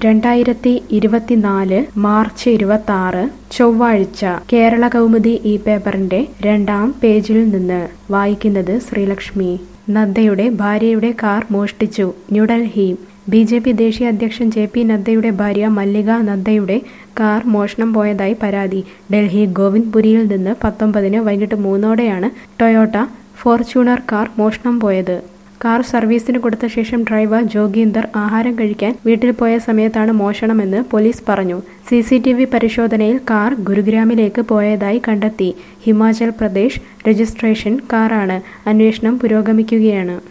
രണ്ടായിരത്തി ഇരുപത്തിനാല് മാർച്ച് ഇരുപത്തി ആറ് ചൊവ്വാഴ്ച കേരള കൗമുദി ഈ പേപ്പറിന്റെ രണ്ടാം പേജിൽ നിന്ന് വായിക്കുന്നത് ശ്രീലക്ഷ്മി നദ്ദയുടെ ഭാര്യയുടെ കാർ മോഷ്ടിച്ചു ന്യൂഡൽഹി ബി ജെ പി ദേശീയ അധ്യക്ഷൻ ജെ പി നദ്ദയുടെ ഭാര്യ മല്ലിക നദ്ദയുടെ കാർ മോഷണം പോയതായി പരാതി ഡൽഹി ഗോവിന്ദ്പുരിയിൽ നിന്ന് പത്തൊമ്പതിന് വൈകിട്ട് മൂന്നോടെയാണ് ടൊയോട്ട ഫോർച്യൂണർ കാർ മോഷണം പോയത് കാർ സർവീസിന് കൊടുത്ത ശേഷം ഡ്രൈവർ ജോഗീന്ദർ ആഹാരം കഴിക്കാൻ വീട്ടിൽ പോയ സമയത്താണ് മോഷണമെന്ന് പോലീസ് പറഞ്ഞു സി സി ടി വി പരിശോധനയിൽ കാർ ഗുരുഗ്രാമിലേക്ക് പോയതായി കണ്ടെത്തി ഹിമാചൽ പ്രദേശ് രജിസ്ട്രേഷൻ കാറാണ് അന്വേഷണം പുരോഗമിക്കുകയാണ്